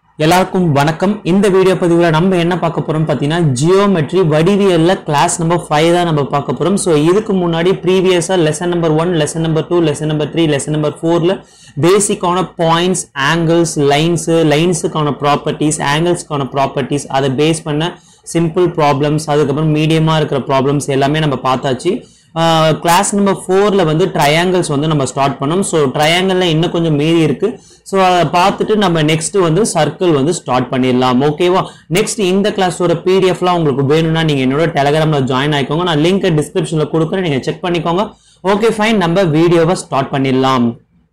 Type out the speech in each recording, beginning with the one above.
எல்லாருக்கும் வணக்கம் இந்த வீடியோ பதிவில் நம்ம என்ன பார்க்க போறோம் பார்த்தீங்கன்னா ஜியோமெட்ரி வடிவியல்ல கிளாஸ் நம்பர் ஃபைவ் தான் நம்ம பார்க்க போறோம் ஸோ இதுக்கு முன்னாடி ப்ரீவியஸாக lesson number one lesson number two lesson number three lesson number ஃபோரில் பேசிக்கான பாயிண்ட்ஸ் ஆங்கிள்ஸ் லைன்ஸு லைன்ஸுக்கான ப்ராப்பர்ட்டிஸ் ஆங்கிள்ஸ்க்கான ப்ராப்பர்ட்டிஸ் அதை பேஸ் பண்ண சிம்பிள் ப்ராப்ளம்ஸ் அதுக்கப்புறம் மீடியமாக இருக்கிற ப்ராப்ளம்ஸ் எல்லாமே நம்ம பார்த்தாச்சு கிளாஸ் நம்பர் ஃபோரில் வந்து ட்ரையாங்கிள்ஸ் வந்து நம்ம ஸ்டார்ட் பண்ணோம் ஸோ ட்ரையாங்கிளில் இன்னும் கொஞ்சம் மீறி இருக்கு ஸோ அதை பார்த்துட்டு நம்ம நெக்ஸ்ட் வந்து சர்க்கிள் வந்து ஸ்டார்ட் பண்ணிடலாம் ஓகேவா நெக்ஸ்ட் இந்த கிளாஸோட பிடிஎஃப்லாம் உங்களுக்கு வேணும்னா நீங்கள் என்னோட டெலகிராமில் ஜாயின் ஆயிக்கோங்க நான் லிங்க் டிஸ்கிரிப்ஷனில் கொடுக்குறேன் நீங்கள் செக் பண்ணிக்கோங்க ஓகே ஃபைன் நம்ம வீடியோவை ஸ்டார்ட் பண்ணிடலாம்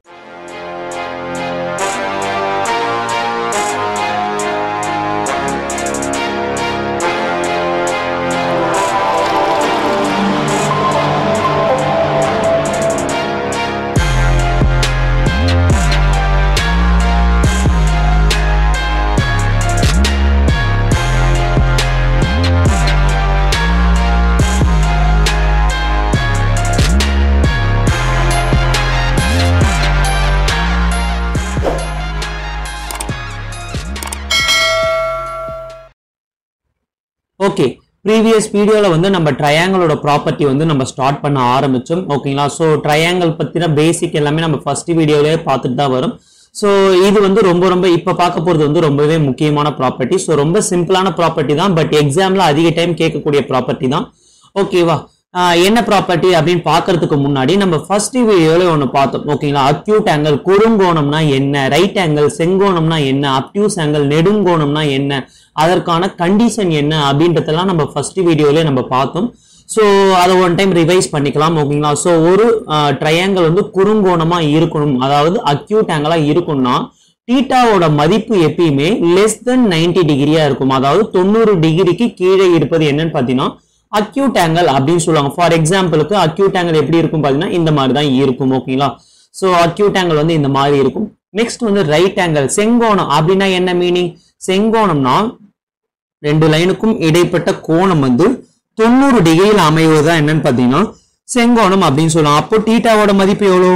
ஓகே ப்ரீவியஸ் வீடியோவில் வந்து நம்ம ட்ரையாங்கிளோட ப்ராப்பர்ட்டி வந்து நம்ம ஸ்டார்ட் பண்ண ஆரம்பிச்சோம் ஓகேங்களா ஸோ ட்ரையாங்கிள் பற்றின பேசிக் எல்லாமே நம்ம ஃபர்ஸ்ட் வீடியோலேயே பார்த்துட்டு தான் வரும் ஸோ இது வந்து ரொம்ப ரொம்ப இப்போ பார்க்க போகிறது வந்து ரொம்பவே முக்கியமான ப்ராப்பர்ட்டி ஸோ ரொம்ப சிம்பிளான ப்ராப்பர்ட்டி தான் பட் எக்ஸாமில் அதிக டைம் கேட்கக்கூடிய ப்ராப்பர்ட்டி தான் ஓகேவா ஆஹ் என்ன ப்ராப்பர்ட்டி அப்படின்னு பார்க்கறதுக்கு முன்னாடி நம்ம ஃபர்ஸ்ட் வீடியோல ஒன்று பார்த்தோம் ஓகேங்களா அக்யூட் ஆங்கிள் குறுங்கோணம்னா என்ன ரைட் ஆங்கிள் செங்கோணம்னா என்ன அப்டியூஸ் ஆங்கிள் நெடுங்கோணம்னா என்ன அதற்கான கண்டிஷன் என்ன அப்படின்றதெல்லாம் நம்ம ஃபர்ஸ்ட் வீடியோலயே நம்ம பார்த்தோம் ஸோ அதை ஒன் டைம் ரிவைஸ் பண்ணிக்கலாம் ஓகேங்களா ஸோ ஒரு ட்ரையாங்கிள் வந்து குறுங்கோணமா இருக்கணும் அதாவது அக்யூட் ஆங்கிளா இருக்கணும்னா டீட்டாவோட மதிப்பு எப்பயுமே லெஸ் தென் 90 டிகிரியா இருக்கும் அதாவது தொண்ணூறு டிகிரிக்கு கீழே இருப்பது என்னன்னு பார்த்தீங்கன்னா அக்யூட் ஆங்கிள் அப்படின்னு சொல்லுவாங்க ஃபார் எக்ஸாம்பிளுக்கு அக்யூட் ஆங்கிள் எப்படி இருக்கும் பார்த்தீங்கன்னா இந்த மாதிரி தான் இருக்கும் ஓகேங்களா ஸோ அக்யூட் ஆங்கிள் வந்து இந்த மாதிரி இருக்கும் நெக்ஸ்ட் வந்து ரைட் ஆங்கிள் செங்கோணம் அப்படின்னா என்ன மீனிங் செங்கோணம்னா ரெண்டு லைனுக்கும் இடைப்பட்ட கோணம் வந்து தொண்ணூறு டிகிரியில் அமைவதுதான் என்னன்னு பார்த்தீங்கன்னா செங்கோணம் அப்படின்னு சொல்லலாம் அப்போ டீட்டாவோட மதிப்பு எவ்வளோ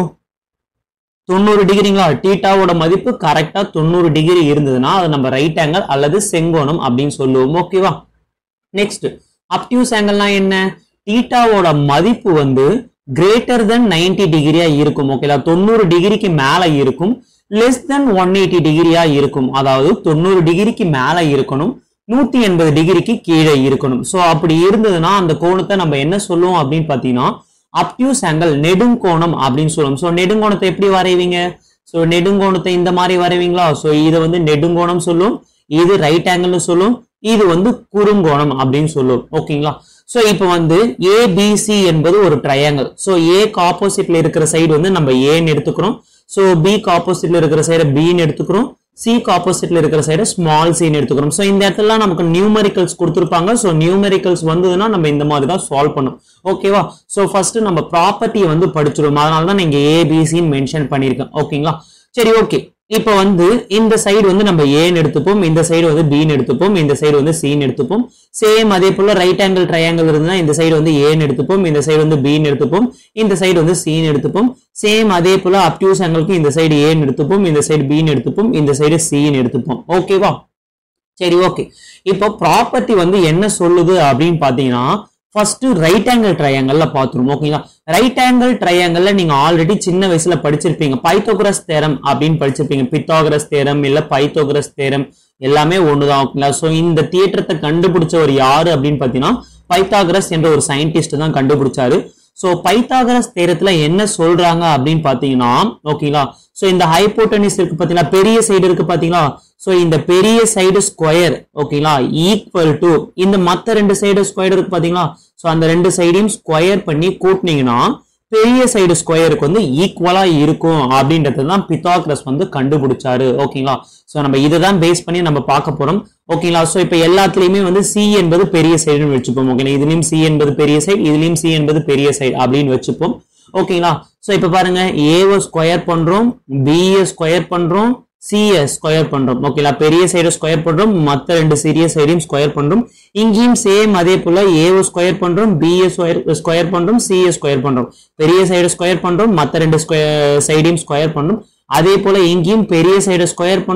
தொண்ணூறு டிகிரிங்களா டீட்டாவோட மதிப்பு கரெக்டா தொண்ணூறு டிகிரி இருந்ததுன்னா அது நம்ம ரைட் ஆங்கிள் அல்லது செங்கோணம் அப்படின்னு சொல்லுவோம் ஓகேவா நெக்ஸ்ட் அப்டியூஸ் ஆங்கிள்னா என்ன டீட்டாவோட மதிப்பு வந்து கிரேட்டர் தென் 90 டிகிரியா இருக்கும் ஓகேலா தொண்ணூறு டிகிரிக்கு மேல இருக்கும் லெஸ் தென் ஒன் எயிட்டி டிகிரியா இருக்கும் அதாவது தொண்ணூறு டிகிரிக்கு மேல இருக்கணும் நூத்தி எண்பது டிகிரிக்கு கீழே இருக்கணும் ஸோ அப்படி இருந்ததுன்னா அந்த கோணத்தை நம்ம என்ன சொல்லுவோம் அப்படின்னு பார்த்தீங்கன்னா அப்டியூஸ் ஆங்கிள் நெடுங்கோணம் அப்படின்னு சொல்லுவோம் ஸோ நெடுங்கோணத்தை எப்படி வரைவீங்க ஸோ நெடுங்கோணத்தை இந்த மாதிரி வரைவீங்களா ஸோ இதை வந்து நெடுங்கோணம் சொல்லும் இது ரைட் ஆங்கிள்னு சொல்லும் இது வந்து குறுங்கோணம் அப்படின்னு சொல்லுவோம் ஓகேங்களா ஸோ இப்போ வந்து ஏபிசி என்பது ஒரு ட்ரையாங்கிள் ஸோ ஏக்கு ஆப்போசிட்ல இருக்கிற சைடு வந்து நம்ம ஏன்னு எடுத்துக்கிறோம் ஸோ பிக்கு ஆப்போசிட்ல இருக்கிற சைடை பின்னு எடுத்துக்கிறோம் சிக்கு ஆப்போசிட்ல இருக்கிற சைடு ஸ்மால் சின்னு எடுத்துக்கிறோம் ஸோ இந்த இடத்துல நமக்கு நியூமரிக்கல்ஸ் கொடுத்துருப்பாங்க ஸோ நியூமரிக்கல்ஸ் வந்ததுன்னா நம்ம இந்த மாதிரி தான் சால்வ் பண்ணும் ஓகேவா ஸோ ஃபர்ஸ்ட் நம்ம ப்ராப்பர்ட்டியை வந்து படிச்சிருவோம் அதனால தான் நீங்க ஏபிசின்னு மென்ஷன் பண்ணியிருக்கேன் ஓகேங்களா சரி ஓகே இப்போ வந்து இந்த சைடு வந்து நம்ம ஏன்னு எடுத்துப்போம் இந்த சைடு வந்து பின்னு எடுத்துப்போம் இந்த சைடு வந்து சின்னு எடுத்துப்போம் சேம் அதே போல ரைட் ஆங்கிள் ட்ரையாங்கிள் இருந்தா இந்த சைடு வந்து ஏன்னு எடுத்துப்போம் இந்த சைடு வந்து பின்னு எடுத்துப்போம் இந்த சைடு வந்து சின்னு எடுத்துப்போம் சேம் அதே போல அப்டியூஸ் ஆங்கிளுக்கு இந்த சைடு ஏன்னு எடுத்துப்போம் இந்த சைடு பின்னு எடுத்துப்போம் இந்த சைடு சின்னு எடுத்துப்போம் ஓகேவா சரி ஓகே இப்போ ப்ராப்பர்ட்டி வந்து என்ன சொல்லுது அப்படின்னு பாத்தீங்கன்னா ஃபர்ஸ்ட் ரைட் ஆங்கிள் ட்ரையாங்கல்ல பாத்துருவோம் ஓகேங்களா ரைட் ஆங்கிள் ட்ரையாங்கல்ல நீங்க ஆல்ரெடி சின்ன வயசுல படிச்சிருப்பீங்க பைத்தோகரஸ் தேரம் அப்படின்னு படிச்சிருப்பீங்க பித்தாகரஸ் தேரம் இல்ல பைத்தோகரஸ் தேரம் எல்லாமே ஒண்ணுதான் ஓகேங்களா ஸோ இந்த தியேட்டரத்தை கண்டுபிடிச்சவர் யாரு அப்படின்னு பாத்தீங்கன்னா பைத்தாகரஸ் என்ற ஒரு சயின்டிஸ்ட் தான் கண்டுபிடிச்சாரு ஸோ பைத்தாகரஸ் தேரத்துல என்ன சொல்றாங்க அப்படின்னு பாத்தீங்கன்னா ஓகேங்களா ஸோ இந்த ஹைப்போட்டனிஸ் இருக்கு பாத்தீங்களா பெரிய சைடு இருக்கு பாத்தீங்களா ஸோ இந்த பெரிய சைடு ஸ்கொயர் ஓகேங்களா ஈக்குவல் டு இந்த மற்ற ரெண்டு சைடு ஸ்கொயர் இருக்கு பாத்தீங்களா ஸோ அந்த ரெண்டு சைடையும் ஸ்கொயர் பண்ணி கூட்டினீங்கன்னா பெரிய சைடு ஸ்கொயருக்கு வந்து ஈக்குவலா இருக்கும் அப்படின்றது தான் பித்தாக்ரஸ் வந்து கண்டுபிடிச்சாரு ஓகேங்களா ஸோ நம்ம இதை தான் பேஸ் பண்ணி நம்ம பார்க்க போறோம் ஓகேங்களா ஸோ இப்போ எல்லாத்துலயுமே வந்து சி என்பது பெரிய சைடுன்னு வச்சுப்போம் ஓகேங்களா இதுலயும் சி என்பது பெரிய சைடு இதுலயும் சி என்பது பெரிய சைடு அப்படின்னு வச்சுப்போம் ஓகேங்களா ஸோ இப்போ பாருங்க ஏவை ஸ்கொயர் பண்றோம் பிஏ ஸ்கொயர் பண்றோம் சிஎஸ் ஸ்கொயர் பண்றோம் ஓகேங்களா பெரிய சைடு ஸ்கொயர் பண்றோம் மற்ற ரெண்டு சிறிய சைடையும் ஸ்கொயர் பண்றோம் இங்கேயும் சேம் அதே போல ஏஓ ஸ்கொயர் பண்றோம் பிஏ ஸ்கொயர் ஸ்கொயர் பண்றோம் சிஏ ஸ்கொயர் பண்றோம் பெரிய சைடு ஸ்கொயர் பண்றோம் மற்ற ரெண்டு ஸ்கொயர் சைடையும் ஸ்கொயர் பண்றோம் அதே போல இங்கேயும் பெரிய சைடு ஸ்கொயர் பண்றோம்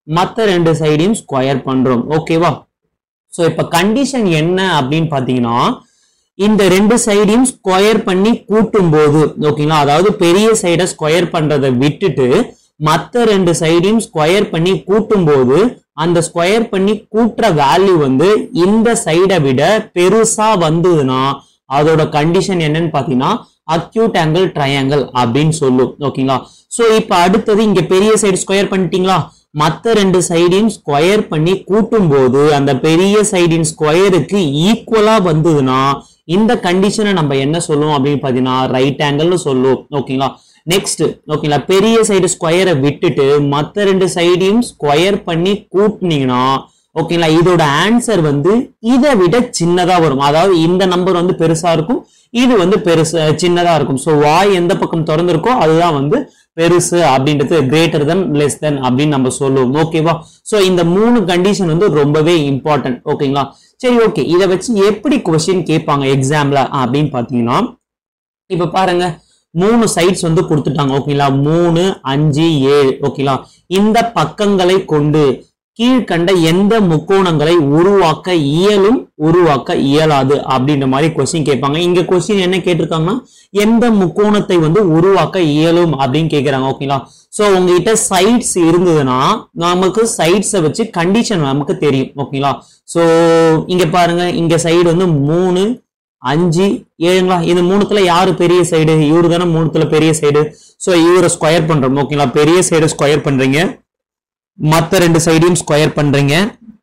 மற்ற ரெண்டு சைடையும் ஸ்கொயர் பண்றோம் ஓகேவா ஸோ இப்போ கண்டிஷன் என்ன அப்படின்னு பார்த்தீங்கன்னா இந்த ரெண்டு சைடையும் ஸ்கொயர் பண்ணி கூட்டும் போது ஓகேங்களா அதாவது பெரிய சைடை ஸ்கொயர் பண்றதை விட்டுட்டு மற்ற ரெண்டு சைடையும் ஸ்கொயர் பண்ணி கூட்டும் போது அந்த ஸ்கொயர் பண்ணி கூட்டுற வேல்யூ வந்து இந்த சைடை விட பெருசா வந்ததுன்னா அதோட கண்டிஷன் என்னன்னு பார்த்தீங்கன்னா அக்யூட் ஆங்கிள் ட்ரையாங்கிள் அப்படின்னு சொல்லும் ஓகேங்களா ஸோ இப்போ அடுத்தது இங்க பெரிய சைடு ஸ்கொயர் பண்ணிட்டீங்களா மற்ற ரெண்டு சைடையும் ஸ்கொயர் பண்ணி கூட்டும் போது அந்த பெரிய சைடின் ஸ்கொயருக்கு ஈக்குவலா வந்ததுன்னா இந்த கண்டிஷனை நம்ம என்ன சொல்லுவோம் அப்படின்னு பார்த்தீங்கன்னா ரைட் ஆங்கிள்னு சொல்லுவோம் ஓகேங்களா நெக்ஸ்ட் ஓகேங்களா பெரிய சைடு ஸ்கொயரை விட்டுட்டு மற்ற ரெண்டு சைடையும் ஸ்கொயர் பண்ணி கூட்டினீங்கன்னா ஓகேங்களா இதோட ஆன்சர் வந்து இதை விட சின்னதா வரும் அதாவது இந்த நம்பர் வந்து பெருசா இருக்கும் இது வந்து பெருசு சின்னதா இருக்கும் ஸோ வாய் எந்த பக்கம் திறந்திருக்கோ அதுதான் வந்து பெருசு அப்படின்றது கிரேட்டர் தென் லெஸ் தென் அப்படின்னு நம்ம சொல்லுவோம் ஓகேவா ஸோ இந்த மூணு கண்டிஷன் வந்து ரொம்பவே இம்பார்ட்டன்ட் ஓகேங்களா சரி ஓகே இதை வச்சு எப்படி கொஸ்டின் கேட்பாங்க எக்ஸாம்ல அப்படின்னு பார்த்தீங்கன்னா இப்ப பாருங்க மூணு சைட்ஸ் வந்து கொடுத்துட்டாங்க ஓகேங்களா மூணு அஞ்சு ஏழு ஓகேங்களா இந்த பக்கங்களை கொண்டு கீழ்கண்ட எந்த முக்கோணங்களை உருவாக்க இயலும் உருவாக்க இயலாது அப்படின்ற மாதிரி கொஸ்டின் கேட்பாங்க இங்க கொஸ்டின் என்ன கேட்டிருக்காங்கன்னா எந்த முக்கோணத்தை வந்து உருவாக்க இயலும் அப்படின்னு கேட்கிறாங்க ஓகேங்களா சோ உங்ககிட்ட சைட்ஸ் இருந்ததுன்னா நமக்கு சைட்ஸை வச்சு கண்டிஷன் நமக்கு தெரியும் ஓகேங்களா சோ இங்க பாருங்க இங்க சைடு வந்து மூணு அஞ்சு ஏழுங்களா இது மூணுத்துல யாரு பெரிய சைடு இவரு தானே மூணுத்துல பெரிய சைடு ஸோ இவரை ஸ்கொயர் பண்றோம் ஓகேங்களா பெரிய சைடு ஸ்கொயர் பண்றீங்க மற்ற ரெண்டு சைடையும் ஸ்கொயர் பண்றீங்க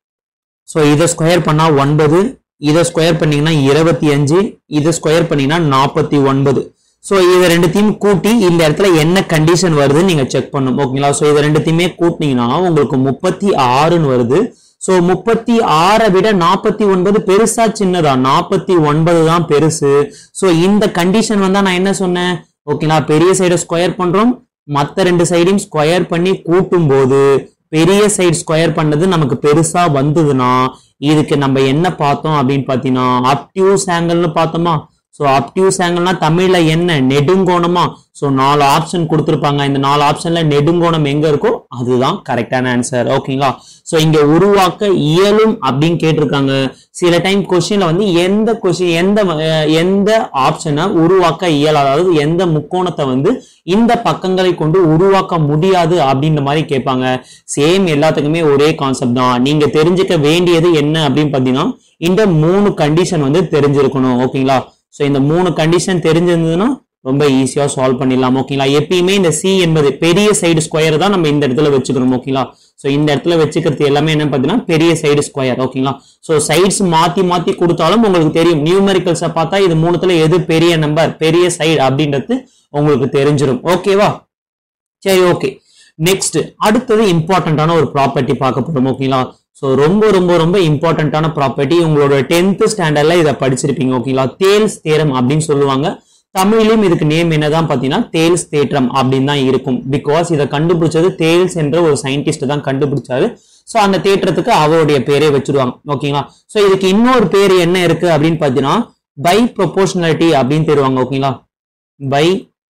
ஸோ இதை ஸ்கொயர் பண்ணா ஒன்பது இதை ஸ்கொயர் பண்ணீங்கன்னா இருபத்தி அஞ்சு இதை ஸ்கொயர் பண்ணீங்கன்னா நாற்பத்தி ஒன்பது ஸோ இதை ரெண்டுத்தையும் கூட்டி இந்த இடத்துல என்ன கண்டிஷன் வருதுன்னு நீங்க செக் பண்ணும் ஓகேங்களா ஸோ இதை ரெண்டுத்தையுமே கூட்டினீங்கன்னா உங்களுக்கு முப்பத்தி ஆறுன்னு வருது ஸோ முப்பத்தி ஆறை விட நாற்பத்தி ஒன்பது பெருசா சின்னதா நாற்பத்தி ஒன்பது தான் பெருசு ஸோ இந்த கண்டிஷன் வந்தா நான் என்ன சொன்னேன் ஓகேங்களா பெரிய சைடை ஸ்கொயர் பண்றோம் மற்ற ரெண்டு சைடையும் ஸ்கொயர் பண்ணி கூட்டும் போது பெரிய சைடு ஸ்கொயர் பண்ணது நமக்கு பெருசா வந்ததுன்னா இதுக்கு நம்ம என்ன பார்த்தோம் அப்படின்னு பார்த்தீங்கன்னா அப்டியூஸ் ஆங்கிள்னு பார்த்தோமா ஸோ அப்டியூஸ் ஆங்கிள்னா தமிழ்ல என்ன நெடுங்கோணமா ஸோ நாலு ஆப்ஷன் கொடுத்துருப்பாங்க இந்த நாலு ஆப்ஷன்ல நெடுங்கோணம் எங்க இருக்கோ அதுதான் கரெக்டான ஆன்சர் ஓகேங்களா ஸோ இங்க உருவாக்க இயலும் அப்படின்னு கேட்டிருக்காங்க சில டைம் கொஸ்டின்ல வந்து எந்த கொஸ்டின் எந்த அஹ், எந்த ஆப்ஷனை உருவாக்க இயலாது அதாவது எந்த முக்கோணத்தை வந்து இந்த பக்கங்களை கொண்டு உருவாக்க முடியாது அப்படின்ற மாதிரி கேட்பாங்க சேம் எல்லாத்துக்குமே ஒரே கான்செப்ட் தான் நீங்க தெரிஞ்சுக்க வேண்டியது என்ன அப்படின்னு பார்த்தீங்கன்னா இந்த மூணு கண்டிஷன் வந்து தெரிஞ்சிருக்கணும் ஓகேங்களா ஸோ இந்த மூணு கண்டிஷன் தெரிஞ்சிருந்ததுன்னா ரொம்ப ஈஸியா சால்வ் பண்ணிடலாம் ஓகேங்களா எப்பயுமே இந்த சி என்பது பெரிய சைடு ஸ்கொயர் தான் நம்ம இந்த இடத்துல வச்சுக்கணும் ஓகேங்களா ஸோ இந்த இடத்துல வச்சுக்கிறது எல்லாமே என்ன பார்த்தீங்கன்னா பெரிய சைடு ஸ்கொயர் ஓகேங்களா ஸோ சைட்ஸ் மாத்தி மாத்தி கொடுத்தாலும் உங்களுக்கு தெரியும் நியூமெரிக்கல்ஸை பார்த்தா இது மூணுத்துல எது பெரிய நம்பர் பெரிய சைடு அப்படின்றது உங்களுக்கு தெரிஞ்சிடும் ஓகேவா சரி ஓகே நெக்ஸ்ட் அடுத்தது இம்பார்ட்டண்ட்டான ஒரு ப்ராப்பர்ட்டி பார்க்க போறோம் ஓகேங்களா ஸோ ரொம்ப ரொம்ப ரொம்ப இம்பார்ட்டண்ட்டான ப்ராப்பர்ட்டி உங்களோட டென்த் ஸ்டாண்டர்ட்ல இதை படிச்சிருப்பீங்க ஓகேங்களா தேல்ஸ் தேரம் அப்படின்னு சொல்லுவாங்க தமிழ்லயும் இதுக்கு நேம் என்னதான் பார்த்தீங்கன்னா தேல்ஸ் தேற்றம் அப்படின்னு தான் இருக்கும் பிகாஸ் இதை கண்டுபிடிச்சது தேல்ஸ் என்ற ஒரு சயின்டிஸ்ட் தான் கண்டுபிடிச்சாரு ஸோ அந்த தேற்றத்துக்கு அவருடைய பேரே வச்சிருவாங்க ஓகேங்களா ஸோ இதுக்கு இன்னொரு பேர் என்ன இருக்கு அப்படின்னு பார்த்தீங்கன்னா பை ப்ரொபோர்ஷனாலிட்டி அப்படின்னு தருவாங்க ஓகேங்களா by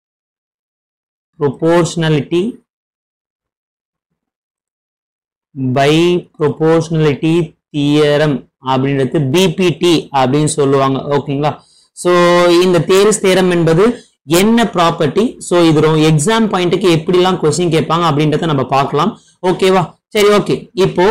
proportionality by proportionality theorem அப்படின்றது பிபிடி அப்படின்னு சொல்லுவாங்க ஓகேங்களா ஸோ இந்த தேரிஸ் தேரம் என்பது என்ன ப்ராப்பர்ட்டி ஸோ இது எக்ஸாம் பாயிண்ட்டுக்கு எப்படிலாம் கொஸ்டின் கேட்பாங்க அப்படின்றத நம்ம பார்க்கலாம் ஓகேவா சரி ஓகே இப்போ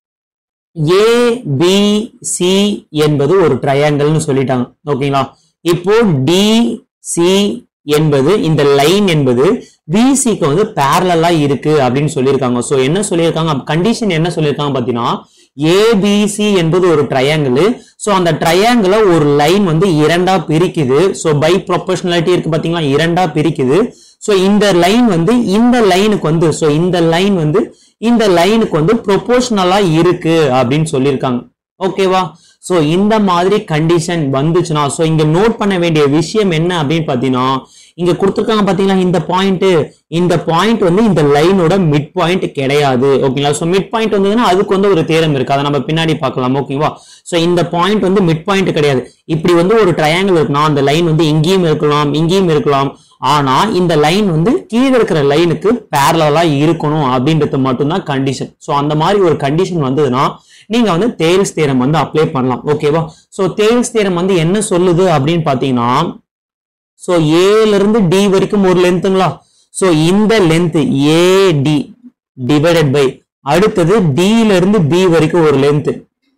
ஏபிசி என்பது ஒரு ட்ரையாங்கிள்னு சொல்லிட்டாங்க ஓகேங்களா இப்போ டிசி என்பது இந்த லைன் என்பது பிசிக்கு வந்து பேரலா இருக்கு அப்படின்னு சொல்லியிருக்காங்க ஸோ என்ன சொல்லியிருக்காங்க கண்டிஷன் என்ன சொல்லியிருக்காங்க பார்த்தீங்கன்னா ஏபிசி என்பது ஒரு ட்ரையாங்கிள் ஸோ அந்த ட்ரையாங்கிளை ஒரு லைன் வந்து இரண்டா பிரிக்குது ஸோ பை ப்ரொபோஷனாலிட்டி இருக்கு பார்த்தீங்களா இரண்டா பிரிக்குது ஸோ இந்த லைன் வந்து இந்த லைனுக்கு வந்து ஸோ இந்த லைன் வந்து இந்த லைனுக்கு வந்து ப்ரொபோஷனலா இருக்கு அப்படின்னு சொல்லியிருக்காங்க ஓகேவா ஸோ இந்த மாதிரி கண்டிஷன் வந்துச்சுன்னா ஸோ இங்க நோட் பண்ண வேண்டிய விஷயம் என்ன அப்படின்னு பார்த்தீங்கன்னா இங்க கொடுத்துருக்காங்க பாத்தீங்களா இந்த பாயிண்ட் இந்த பாயிண்ட் வந்து இந்த லைனோட மிட் பாயிண்ட் கிடையாது ஓகேங்களா ஸோ மிட் பாயிண்ட் வந்ததுன்னா அதுக்கு வந்து ஒரு தேரம் இருக்கு அதை நம்ம பின்னாடி பார்க்கலாம் ஓகேவா ஸோ இந்த பாயிண்ட் வந்து மிட் பாயிண்ட் கிடையாது இப்படி வந்து ஒரு ட்ரையாங்கிள் இருக்குன்னா அந்த லைன் வந்து இங்கேயும் இருக்கலாம் இங்கேயும் இருக்கலாம் ஆனா இந்த லைன் வந்து கீழே இருக்கிற லைனுக்கு பேரலா இருக்கணும் அப்படின்றது மட்டும்தான் கண்டிஷன் ஸோ அந்த மாதிரி ஒரு கண்டிஷன் வந்ததுன்னா நீங்க வந்து தேல்ஸ் தேரம் வந்து அப்ளை பண்ணலாம் ஓகேவா ஸோ தேல்ஸ் தேரம் வந்து என்ன சொல்லுது அப்படின்னு பாத்தீங்கன்னா ஸோ ஏல இருந்து டி வரைக்கும் ஒரு லென்த்துங்களா ஸோ இந்த லென்த் ஏடி டிவைடட் பை அடுத்தது D ல இருந்து பி வரைக்கும் ஒரு லென்த்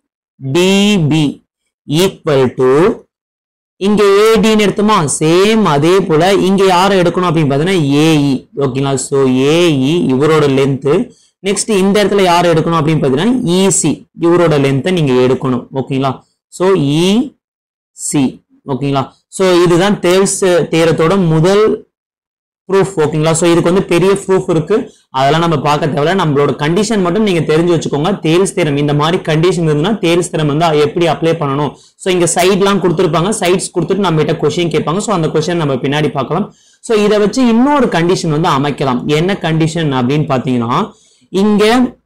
டிபி ஈக்குவல் டு இங்க ஏடின்னு எடுத்தோமா சேம் அதே போல இங்க யாரை எடுக்கணும் அப்படின்னு பார்த்தீங்கன்னா ஏஇ ஓகேங்களா ஸோ ஏஇ இவரோட லென்த் நெக்ஸ்ட் இந்த இடத்துல யாரை எடுக்கணும் அப்படின்னு பார்த்தீங்கன்னா இசி இவரோட லென்த்தை நீங்க எடுக்கணும் ஓகேங்களா ஸோ இசி ஓகேங்களா ஸோ இதுதான் தேவ்ஸ் தேரத்தோட முதல் ப்ரூஃப் ஓகேங்களா ஸோ இதுக்கு வந்து பெரிய ப்ரூஃப் இருக்கு அதெல்லாம் நம்ம பார்க்க தேவையில்ல நம்மளோட கண்டிஷன் மட்டும் நீங்க தெரிஞ்சு வச்சுக்கோங்க தேல்ஸ் தேரம் இந்த மாதிரி கண்டிஷன் இருந்ததுன்னா தேல்ஸ் தேரம் வந்து எப்படி அப்ளை பண்ணணும் ஸோ இங்க சைட்லாம் கொடுத்துருப்பாங்க சைட்ஸ் கொடுத்துட்டு நம்ம கிட்ட கொஸ்டின் கேட்பாங்க ஸோ அந்த கொஸ்டின் நம்ம பின்னாடி பார்க்கலாம் ஸோ இதை வச்சு இன்னொரு கண்டிஷன் வந்து அமைக்கலாம் என்ன கண்டிஷன் அப்படின்னு பார்த்தீங்கன்னா இங்க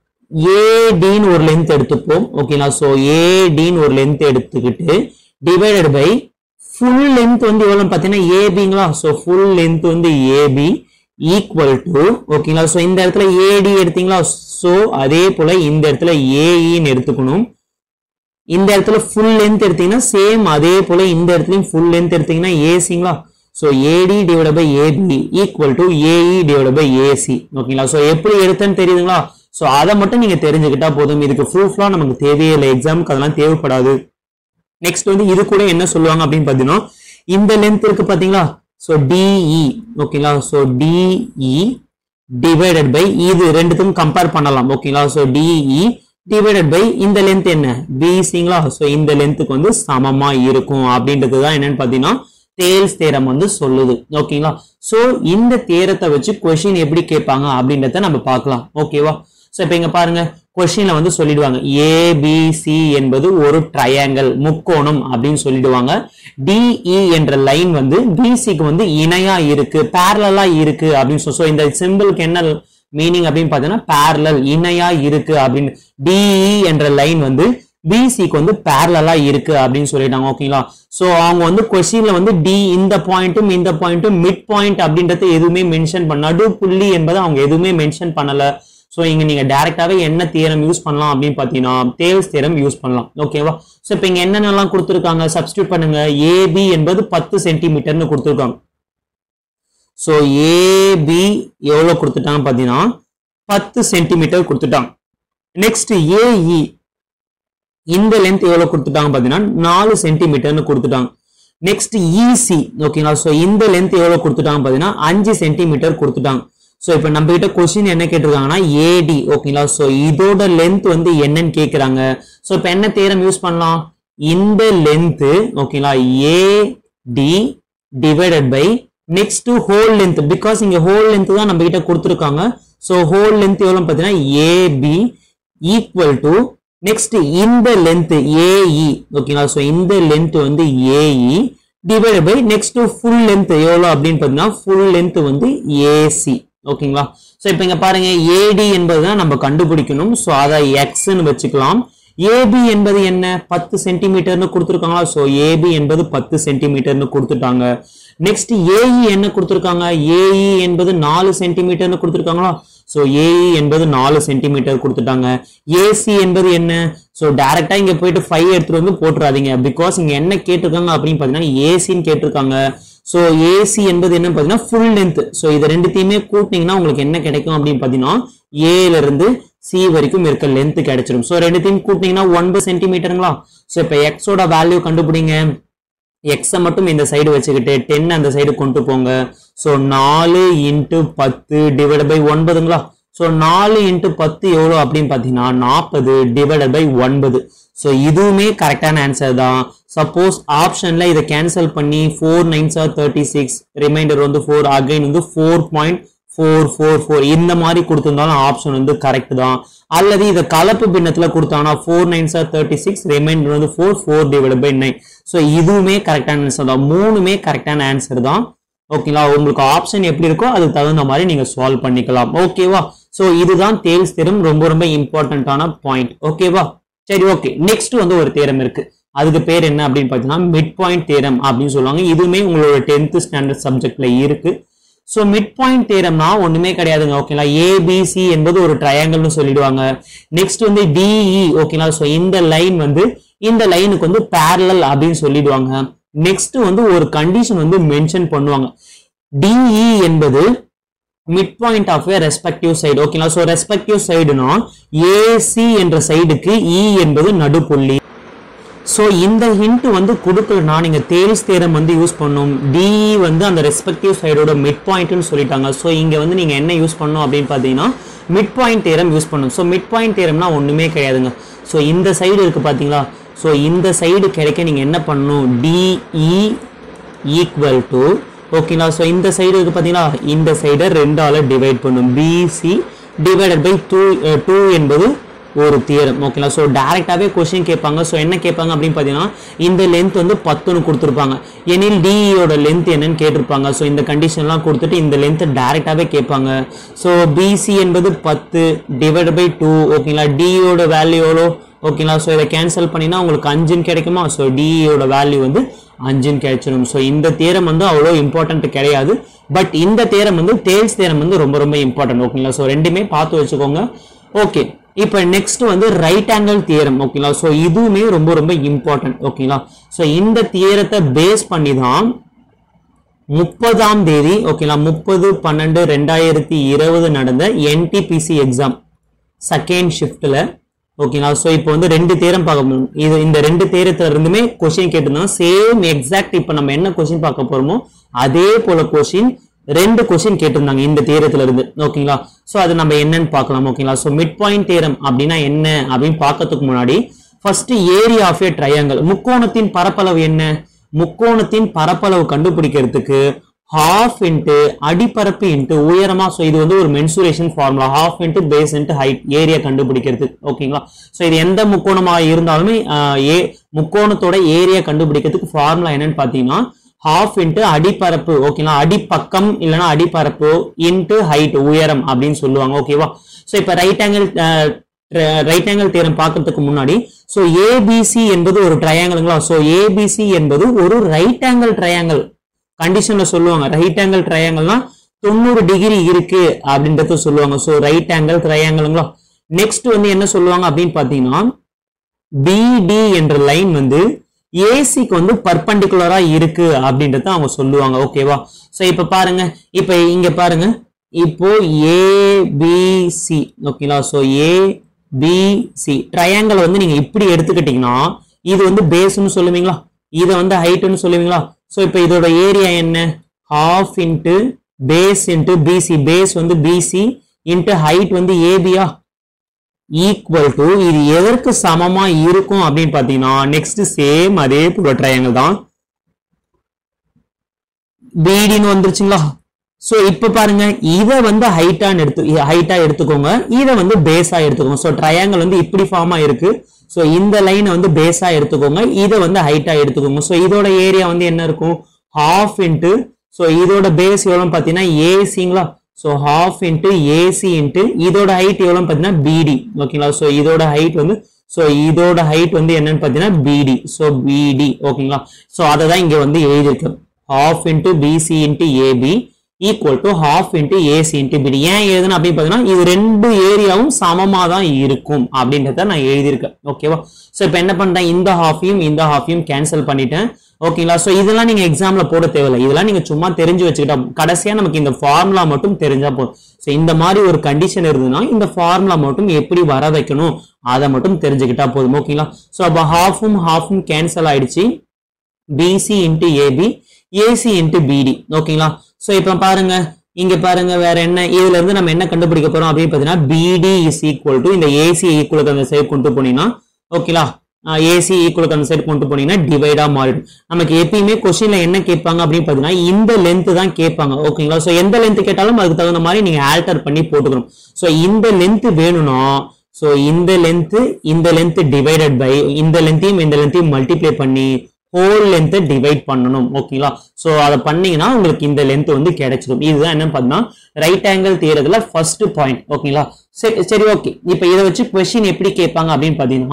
ஏடின்னு ஒரு லென்த் எடுத்துப்போம் ஓகேங்களா ஸோ ஏடின்னு ஒரு லென்த் எடுத்துக்கிட்டு டிவைடட் பை ஃபுல் லென்த் வந்து எவ்வளவு பார்த்தீங்கன்னா ஏபிங்களா ஸோ ஃபுல் லென்த் வந்து ஏபி ஈக்குவல் டு ஓகேங்களா ஸோ இந்த இடத்துல ஏடி எடுத்தீங்களா ஸோ அதே போல இந்த இடத்துல ஏஇன்னு எடுத்துக்கணும் இந்த இடத்துல ஃபுல் லென்த் எடுத்தீங்கன்னா சேம் அதே போல இந்த இடத்துலயும் ஃபுல் லென்த் எடுத்தீங்கன்னா ஏசிங்களா so AD divide by AB equal to AE divide by AC ஓகேங்களா ஸோ எப்படி எடுத்தேன்னு தெரியுதுங்களா ஸோ அதை மட்டும் நீங்க தெரிஞ்சுக்கிட்டா போதும் இதுக்கு ப்ரூஃப்லாம் நமக்கு தேவையே இல்லை எக்ஸாமுக்கு அதெல்லாம் தேவைப்படாது நெக்ஸ்ட் வந்து இது கூட என்ன சொல்லுவாங்க அப்படின்னு பார்த்தீங்கன்னா இந்த லென்த் இருக்கு பாத்தீங்களா ஸோ டிஇ ஓகேங்களா ஸோ டிஇ டிவைடட் பை இது ரெண்டுத்துக்கும் கம்பேர் பண்ணலாம் ஓகேங்களா ஸோ டிஇ டிவைடட் பை இந்த லென்த் என்ன பிசிங்களா ஸோ இந்த லென்த்துக்கு வந்து சமமா இருக்கும் அப்படின்றது தான் என்னன்னு பார்த்தீங்கன்னா தேல்ஸ் தேரம் வந்து சொல்லுது ஓகேங்களா ஸோ இந்த தேரத்தை வச்சு கொஷின் எப்படி கேட்பாங்க அப்படின்றத நம்ம பார்க்கலாம் ஓகேவா ஸோ இப்போ இங்க பாருங்க கொஸ்டின்ல வந்து சொல்லிடுவாங்க ஏபிசி என்பது ஒரு ட்ரையாங்கிள் முக்கோணம் அப்படின்னு சொல்லிடுவாங்க டிஇ என்ற லைன் வந்து பிசிக்கு வந்து இணையா இருக்கு பேரலா இருக்கு அப்படின்னு சொல்லி ஸோ இந்த சிம்பிளுக்கு என்ன மீனிங் அப்படின்னு பார்த்தீங்கன்னா பேரலல் இணையா இருக்கு அப்படின்னு டிஇ என்ற லைன் வந்து பிசிக்கு வந்து பேரலா இருக்கு அப்படின்னு சொல்லிட்டாங்க ஓகேங்களா ஸோ அவங்க வந்து கொஸ்டின்ல வந்து டி இந்த பாயிண்ட்டும் இந்த பாயிண்ட்டும் மிட் பாயிண்ட் அப்படின்றத எதுவுமே மென்ஷன் பண்ண நடு புள்ளி என்பதை அவங்க எதுவுமே மென்ஷன் பண்ணல ஸோ இங்க நீங்க டைரக்டாவே என்ன தியரம் யூஸ் பண்ணலாம் அப்படின்னு பார்த்தீங்கன்னா தேல்ஸ் தியரம் யூஸ் பண்ணலாம் ஓகேவா ஸோ இப்போ இங்க என்னென்னலாம் கொடுத்துருக்காங்க சப்ஸ்டியூட் பண்ணுங்க ஏபி என்பது பத்து சென்டிமீட்டர்னு கொடுத்துருக்காங்க ஸோ ஏபி எவ்வளோ கொடுத்துட்டாங்க பார்த்தீங்கன்னா பத்து சென்டிமீட்டர் கொடுத்துட்டாங்க நெக்ஸ்ட் ஏஇ இந்த லென்த் எவ்வளவு கொடுத்துட்டாங்க பாத்தீங்கன்னா நாலு சென்டிமீட்டர்னு கொடுத்துட்டாங்க நெக்ஸ்ட் இசி ஓகேங்களா ஸோ இந்த லென்த் எவ்வளவு கொடுத்துட்டாங்க பாத்தீங்கன்னா அஞ்சு சென்டிமீட்டர் கொடுத்துட்டாங்க ஸோ இப்போ நம்ம கிட்ட கொஸ்டின் என்ன கேட்டிருக்காங்கன்னா ஏடி ஓகேங்களா ஸோ இதோட லென்த் வந்து என்னன்னு கேட்குறாங்க ஸோ இப்போ என்ன தேரம் யூஸ் பண்ணலாம் இந்த லென்த் ஓகேங்களா AD divided by next whole length because இங்க ஹோல் லென்த் தான் நம்ம கிட்ட கொடுத்துருக்காங்க ஸோ ஹோல் லென்த் எவ்வளோ பார்த்தீங்கன்னா ஏபி ஈக்குவல் டு நெக்ஸ்ட் இந்த லென்த் ஏஇ ஓகேங்களா ஸோ இந்த லென்த் வந்து AE divide by next full length எவ்வளோ அப்படின்னு பார்த்தீங்கன்னா ஃபுல் லென்த் வந்து ஏசி ஓகேங்களா ஸோ இப்போ இங்க பாருங்க ஏடி என்பது தான் நம்ம கண்டுபிடிக்கணும் ஸோ அதை எக்ஸ்ன்னு வச்சுக்கலாம் ஏபி என்பது என்ன பத்து சென்டிமீட்டர்னு கொடுத்துருக்காங்களா ஸோ ஏபி என்பது பத்து சென்டிமீட்டர்னு கொடுத்துட்டாங்க நெக்ஸ்ட் ஏஇ என்ன கொடுத்துருக்காங்க ஏஇ என்பது நாலு சென்டிமீட்டர்னு கொடுத்துருக்காங்களா ஸோ ஏஇ என்பது நாலு சென்டிமீட்டர் கொடுத்துட்டாங்க ஏசி என்பது என்ன ஸோ டைரக்டா இங்க போயிட்டு ஃபைவ் எடுத்துட்டு வந்து போட்டுறாதீங்க பிகாஸ் இங்க என்ன கேட்டிருக்காங்க அப்படின்னு பார்த்தீங்கன்னா ஏசின்னு கேட்டிருக்காங்க ஸோ ஏசி என்பது என்ன பார்த்தீங்கன்னா ஃபுல் லென்த் ஸோ இது ரெண்டுத்தையுமே கூட்டினீங்கன்னா உங்களுக்கு என்ன கிடைக்கும் அப்படின்னு பார்த்தீங்கன்னா ஏல இருந்து சி வரைக்கும் இருக்க லென்த் கிடைச்சிடும் ஸோ ரெண்டுத்தையும் கூட்டினீங்கன்னா ஒன்பது சென்டிமீட்டருங்களா ஸோ இப்போ எக்ஸோட வேல்யூ கண்டுபிடிங்க எக்ஸை மட்டும் இந்த சைடு வச்சுக்கிட்டு டென் அந்த சைடு கொண்டு போங்க ஸோ நாலு இன்ட்டு பத்து டிவைட் பை ஒன்பதுங்களா ஸோ நாலு இன்ட்டு பத்து எவ்வளோ அப்படின்னு பார்த்தீங்கன்னா நாற்பது டிவைட் பை ஒன்பது ஸோ இதுவுமே கரெக்டான ஆன்சர் தான் சப்போஸ் ஆப்ஷனில் இதை கேன்சல் பண்ணி four nines are thirty six remainder வந்து ஃபோர் அகைன் வந்து four point four four four இந்த மாதிரி கொடுத்திருந்தாலும் ஆப்ஷன் வந்து கரெக்ட் தான் அல்லது இதை கலப்பு பின்னத்தில் கொடுத்தாங்கன்னா four nines are thirty six remainder வந்து four four divide by nine so இதுவுமே கரெக்டான ஆன்சர் தான் மூணுமே கரெக்டான ஆன்சர் தான் ஓகேங்களா உங்களுக்கு ஆப்ஷன் எப்படி இருக்கோ அதுக்கு தகுந்த மாதிரி நீங்க சால்வ் பண்ணிக்கலாம் ஓகேவா ஸோ இதுதான் தேல்ஸ் தேரம் ரொம்ப ரொம்ப இம்பார்ட்டன்டான பாயிண்ட் ஓகேவா சரி ஓகே நெக்ஸ்ட் வந்து ஒரு தேரம் இருக்கு அதுக்கு பேர் என்ன அப்படின்னு பார்த்தீங்கன்னா மிட் பாயிண்ட் தேரம் அப்படின்னு சொல்லுவாங்க இதுவுமே உங்களோட டென்த் ஸ்டாண்டர்ட் சப்ஜெக்ட்ல இருக்கு ஸோ மிட் பாயிண்ட் தேரம்னா ஒண்ணுமே கிடையாதுங்க ஓகேங்களா ஏபிசி என்பது ஒரு ட்ரையாங்கிள்னு சொல்லிடுவாங்க நெக்ஸ்ட் வந்து டிஇ ஓகேங்களா ஸோ இந்த லைன் வந்து இந்த லைனுக்கு வந்து parallel அப்படின்னு சொல்லிடுவாங்க நெக்ஸ்ட் வந்து ஒரு கண்டிஷன் வந்து மென்ஷன் பண்ணுவாங்க டிஇ என்பது mid point of a respective side ஓகேங்களா ஸோ ரெஸ்பெக்டிவ் சைடுனா ஏசி என்ற சைடுக்கு இ என்பது நடுப்புள்ளி ஸோ இந்த ஹிண்ட் வந்து கொடுக்கலனா நீங்க தேல்ஸ் தேரம் வந்து யூஸ் பண்ணும் டிஇ வந்து அந்த ரெஸ்பெக்டிவ் சைடோட மிட் பாயிண்ட்னு சொல்லிட்டாங்க ஸோ இங்க வந்து நீங்க என்ன யூஸ் பண்ணணும் அப்படின்னு பார்த்தீங்கன்னா மிட் பாயிண்ட் தேரம் யூஸ் பண்ணும் ஸோ மிட் பாயிண்ட் தேரம்னா ஒண்ணுமே கிடையாதுங்க ஸோ இந்த சைடு இருக்கு பாத்தீங்களா ஸோ இந்த சைடு கிடைக்க நீங்க என்ன பண்ணணும் டிஇ ஈக்குவல் டு ஓகேங்களா ஸோ இந்த சைடு இருக்கு பார்த்தீங்களா இந்த சைடை ரெண்டால டிவைட் பண்ணும் BC divided by two two என்பது ஒரு தியரம் ஓகேங்களா ஸோ டேரெக்டாகவே கொஸ்டின் கேட்பாங்க ஸோ என்ன கேட்பாங்க அப்படின்னு பார்த்தீங்கன்னா இந்த லென்த் வந்து பத்துன்னு கொடுத்துருப்பாங்க எனில் டிஇயோட லென்த் என்னன்னு கேட்டிருப்பாங்க ஸோ இந்த கண்டிஷன்லாம் கொடுத்துட்டு இந்த லென்த் டேரெக்டாகவே கேட்பாங்க ஸோ பிசி என்பது பத்து டிவைட் பை டூ ஓகேங்களா டிஇயோட வேல்யூ எவ்வளோ ஓகேங்களா ஸோ இதை கேன்சல் பண்ணினா உங்களுக்கு அஞ்சுன்னு கிடைக்குமா ஸோ டிஇயோட வேல்யூ வந்து அஞ்சுன்னு கிடைச்சிடும் ஸோ இந்த தேரம் வந்து அவ்வளோ இம்பார்ட்டன்ட் கிடையாது பட் இந்த தேரம் வந்து டேல்ஸ் தேரம் வந்து ரொம்ப ரொம்ப இம்பார்ட்டன்ட் ஓகேங்களா ஸோ ரெண்டுமே பார்த்து வச்சுக்கோங்க ஓகே இப்போ நெக்ஸ்ட் வந்து ரைட் ஆங்கிள் தியரம் ஓகேங்களா ஸோ இதுவுமே ரொம்ப ரொம்ப இம்பார்ட்டன்ட் ஓகேங்களா ஸோ இந்த தியரத்தை பேஸ் பண்ணி தான் முப்பதாம் தேதி ஓகேங்களா முப்பது பன்னெண்டு ரெண்டாயிரத்தி இருபது நடந்த என்டிபிசி எக்ஸாம் செகண்ட் ஷிஃப்ட்ல ஓகேங்களா ஸோ இப்போ வந்து ரெண்டு தேரம் பார்க்க போறோம் இது இந்த ரெண்டு தேரத்துல இருந்துமே கொஸ்டின் கேட்டிருந்தோம் சேம் எக்ஸாக்ட் இப்போ நம்ம என்ன கொஸ்டின் பார்க்க போறோமோ அதே போல கொஸ்டின் ரெண்டு கொஸ்டின் கேட்டிருந்தாங்க இந்த தேரத்துல இருந்து ஓகேங்களா ஸோ அது நம்ம என்னன்னு பார்க்கலாம் ஓகேங்களா ஸோ மிட் பாயிண்ட் தேரம் அப்படின்னா என்ன அப்படின்னு பார்க்கறதுக்கு முன்னாடி first area of a triangle முக்கோணத்தின் பரப்பளவு என்ன முக்கோணத்தின் பரப்பளவு கண்டுபிடிக்கிறதுக்கு ஹாஃப் இன்ட்டு அடிப்பரப்பு இன்ட்டு உயரமா ஸோ இது வந்து ஒரு mensuration formula half into base into height area கண்டுபிடிக்கிறதுக்கு ஓகேங்களா ஸோ இது எந்த முக்கோணமா இருந்தாலுமே ஆஹ், ஏ முக்கோணத்தோட ஏரியா கண்டுபிடிக்கிறதுக்கு ஃபார்முலா என்னன்னு பார்த்தீங்கன்னா ஹாஃப் இன்ட்டு அடிப்பரப்பு ஓகேங்களா அடிப்பக்கம் இல்லைன்னா அடிப்பரப்பு இன்ட்டு ஹைட் உயரம் அப்படின்னு சொல்லுவாங்க ஓகேவா ஸோ இப்போ right angle right angle theorem பார்க்கறதுக்கு முன்னாடி ஸோ ஏபிசி என்பது ஒரு ட்ரையாங்கிளுங்களா ஸோ ஏபிசி என்பது ஒரு ரைட் ஆங்கிள் ட்ரையாங்கிள் கண்டிஷன்ல சொல்லுவாங்க ரைட் ஆங்கிள் ட்ரையாங்கிள்னா தொண்ணூறு டிகிரி இருக்கு அப்படின்றத சொல்லுவாங்க ஸோ ரைட் ஆங்கிள் ட்ரையாங்கிளுங்களா நெக்ஸ்ட் வந்து என்ன சொல்லுவாங்க அப்படின்னு பார்த்தீங்கன்னா பிடி என்ற லைன் வந்து ஏசிக்கு வந்து பர்பண்டிகுலரா இருக்கு அப்படின்றத அவங்க சொல்லுவாங்க ஓகேவா ஸோ இப்போ பாருங்க இப்போ இங்க பாருங்க இப்போ ஏபிசி ஓகேங்களா ஸோ ஏபிசி ட்ரையாங்கிள் வந்து நீங்க இப்படி எடுத்துக்கிட்டீங்கன்னா இது வந்து பேஸ்னு சொல்லுவீங்களா இதை வந்து ஹைட்னு சொல்லுவீங்களா ஸோ இப்போ இதோட ஏரியா என்ன half into base into BC base வந்து பிசி இன்ட்டு ஹைட் வந்து ஏபியா ஈக்குவல் டு இது எதற்கு சமமா இருக்கும் அப்படின்னு பாத்தீங்கன்னா நெக்ஸ்ட் சேம் அதே போல ட்ரையாங்கிள் தான் பிடின்னு வந்துருச்சுங்களா சோ இப்ப பாருங்க இத வந்து ஹைட்டான்னு எடுத்து ஹைட்டா எடுத்துக்கோங்க இத வந்து பேஸா எடுத்துக்கோங்க சோ ட்ரையாங்கிள் வந்து இப்படி ஃபார்ம் ஆயிருக்கு சோ இந்த லைனை வந்து பேஸா எடுத்துக்கோங்க இத வந்து ஹைட்டா எடுத்துக்கோங்க சோ இதோட ஏரியா வந்து என்ன இருக்கும் ஹாஃப் இன்ட்டு ஸோ இதோட பேஸ் எவ்வளோன்னு பார்த்தீங்கன்னா ஏசிங்களா so half into AC into இதோட ஹைட் எவ்வளோன்னு பார்த்தீங்கன்னா பிடி ஓகேங்களா ஸோ இதோட ஹைட் வந்து ஸோ இதோட ஹைட் வந்து என்னன்னு பார்த்தீங்கன்னா பிடி ஸோ பிடி ஓகேங்களா ஸோ அதை தான் இங்கே வந்து எழுதியிருக்கு half into BC into AB equal to half into AC into BD ஏன் எழுதுனா அப்படின்னு பார்த்தீங்கன்னா இது ரெண்டு ஏரியாவும் சமமாக தான் இருக்கும் அப்படின்றத நான் எழுதியிருக்கேன் ஓகேவா ஸோ இப்போ என்ன பண்ணிட்டேன் இந்த ஹாஃபையும் இந்த ஹாஃபையும் கேன்சல் பண்ணிட்டேன் ஓகேங்களா ஸோ இதெல்லாம் நீங்க எக்ஸாம்ல போட தேவையில்லை இதெல்லாம் நீங்க சும்மா தெரிஞ்சு வச்சுக்கிட்டா கடைசியா நமக்கு இந்த ஃபார்முலா மட்டும் தெரிஞ்சா போதும் ஸோ இந்த மாதிரி ஒரு கண்டிஷன் இருந்ததுன்னா இந்த ஃபார்முலா மட்டும் எப்படி வர வைக்கணும் அதை மட்டும் தெரிஞ்சுக்கிட்டா போதும் ஓகேங்களா ஸோ அப்போ ஹாஃபும் ஹாஃபும் கேன்சல் ஆயிடுச்சு BC into AB AC into BD ஓகேங்களா ஸோ இப்போ பாருங்க இங்க பாருங்க வேற என்ன இதுல இருந்து நம்ம என்ன கண்டுபிடிக்க போறோம் அப்படின்னு பார்த்தீங்கன்னா பிடி இஸ் ஈக்குவல் டு இந்த ஏசி ஈக்குவலுக்கு அந்த சைடு கொண்டு போனீங்கன்னா ஓகேங்களா ஏசி ஈக்குவலுக்கு அந்த சைடு கொண்டு போனீங்கன்னா டிவைடா மாறிடும் நமக்கு எப்பயுமே கொஸ்டின்ல என்ன கேட்பாங்க அப்படின்னு பார்த்தீங்கன்னா இந்த லென்த் தான் கேட்பாங்க ஓகேங்களா ஸோ எந்த லென்த் கேட்டாலும் அதுக்கு தகுந்த மாதிரி நீங்க ஆல்டர் பண்ணி போட்டுக்கணும் ஸோ இந்த லென்த் வேணும்னா ஸோ இந்த லென்த் இந்த லென்த் டிவைடட் பை இந்த லென்த்தையும் இந்த லென்த்தையும் மல்டிப்ளை பண்ணி ஹோல் லென்த்தை டிவைட் பண்ணணும் ஓகேங்களா ஸோ அதை பண்ணீங்கன்னா உங்களுக்கு இந்த லென்த் வந்து கிடைச்சிடும் இதுதான் என்ன பார்த்தீங்கன்னா ரைட் ஆங்கிள் தீரத்துல ஃபர்ஸ்ட் பாயிண்ட் ஓகேங்களா சரி சரி ஓகே இப்போ இதை வச்சு கொஸ்டின் எப்படி கேட்பாங்க அப்படின்னு பார்த்தீங்கன்னா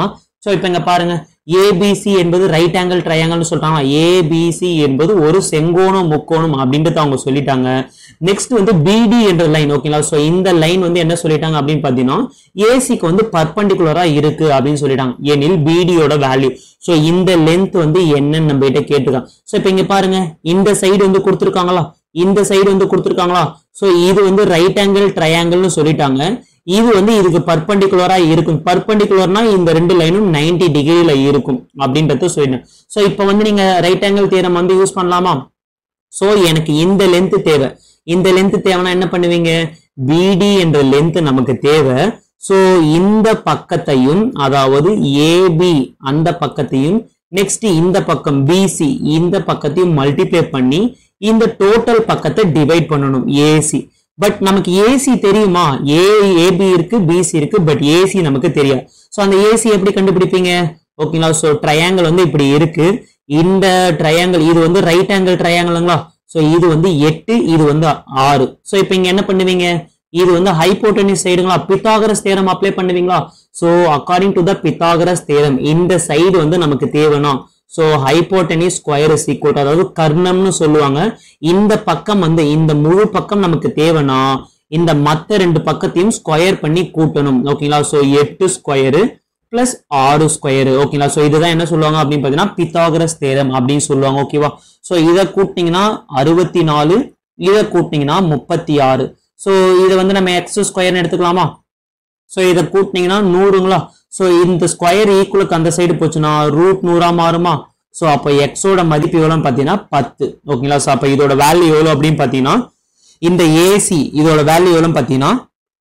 ஸோ இப்போ இங்க பாருங்க ஏபிசி என்பது ரைட் ஆங்கிள் ட்ரையாங்கிள்னு சொல்றாங்க ஏபிசி என்பது ஒரு செங்கோணம் முக்கோணம் அப்படின்றத அவங்க சொல்லிட்டாங்க நெக்ஸ்ட் வந்து பிடி என்ற லைன் ஓகேங்களா ஸோ இந்த லைன் வந்து என்ன சொல்லிட்டாங்க அப்படின்னு பார்த்தீங்கன்னா ஏசிக்கு வந்து பர்பண்டிகுலரா இருக்கு அப்படின்னு சொல்லிட்டாங்க எனில் பிடியோட வேல்யூ ஸோ இந்த லென்த் வந்து என்னன்னு நம்ம கிட்ட கேட்டுருக்காங்க ஸோ இப்போ இங்க பாருங்க இந்த சைடு வந்து கொடுத்துருக்காங்களா இந்த சைடு வந்து கொடுத்துருக்காங்களா ஸோ இது வந்து ரைட் ஆங்கிள் ட்ரையாங்கிள்னு சொல்லிட்டாங்க இது வந்து இதுக்கு பர்பண்டிகுலரா இருக்கும் பர்பண்டிகுலர்னா இந்த ரெண்டு லைனும் 90 டிகிரில இருக்கும் அப்படின்றத சொல்லிட்டேன் ஸோ இப்போ வந்து நீங்க ரைட் ஆங்கிள் தியரம் வந்து யூஸ் பண்ணலாமா ஸோ எனக்கு இந்த லென்த் தேவை இந்த லென்த் தேவைன்னா என்ன பண்ணுவீங்க பிடி என்ற லென்த் நமக்கு தேவை ஸோ இந்த பக்கத்தையும் அதாவது ஏபி அந்த பக்கத்தையும் நெக்ஸ்ட் இந்த பக்கம் பிசி இந்த பக்கத்தையும் மல்டிப்ளை பண்ணி இந்த டோட்டல் பக்கத்தை டிவைட் பண்ணணும் ஏசி பட் நமக்கு ஏசி தெரியுமா ஏ ஏபி இருக்கு பிசி இருக்கு பட் ஏசி நமக்கு தெரியாது ஸோ அந்த ஏசி எப்படி கண்டுபிடிப்பீங்க ஓகேங்களா ஸோ ட்ரையாங்கிள் வந்து இப்படி இருக்கு இந்த ட்ரையாங்கிள் இது வந்து ரைட் ஆங்கிள் ட்ரையாங்கிளுங்களா ஸோ இது வந்து எட்டு இது வந்து ஆறு ஸோ இப்போ இங்க என்ன பண்ணுவீங்க இது வந்து ஹைப்போட்டனிஸ் சைடுங்களா பித்தாகரஸ் தேரம் அப்ளை பண்ணுவீங்களா so according to the Pythagoras theorem இந்த சைடு வந்து நமக்கு தேவைனா so hypotenuse square is equal அதாவது கர்ணம்னு சொல்லுவாங்க இந்த பக்கம் வந்து இந்த முழு பக்கம் நமக்கு தேவைனா இந்த மத்த ரெண்டு பக்கத்தையும் ஸ்கொயர் பண்ணி கூட்டணும் ஓகேங்களா ஸோ எட்டு ஸ்கொயரு பிளஸ் ஆறு ஸ்கொயரு ஓகேங்களா ஸோ இதுதான் என்ன சொல்லுவாங்க அப்படின்னு பார்த்தீங்கன்னா பித்தாகரஸ் தேரம் அப்படின்னு சொல்லுவாங்க ஓகேவா ஸோ இதை கூட்டினீங்கன்னா அறுபத்தி நாலு இதை கூட்டினீங்கன்னா முப்பத்தி ஆறு ஸோ இதை வந்து நம்ம எக்ஸ் ஸ்கொயர்னு எடுத்துக்கலாமா ஸோ இதை கூட்டினீங்கன்னா நூறுங்களா ஸோ இந்த ஸ்கொயர் ஈக்குவலுக்கு அந்த சைடு போச்சுன்னா ரூட் நூறா மாறுமா ஸோ அப்போ எக்ஸோட மதிப்பு எவ்வளோன்னு பார்த்தீங்கன்னா பத்து ஓகேங்களா ஸோ அப்போ இதோட வேல்யூ எவ்வளோ அப்படின்னு பார்த்தீங்கன்னா இந்த ஏசி இதோட வேல்யூ எவ்வளோன்னு பார்த்தீங்கன்னா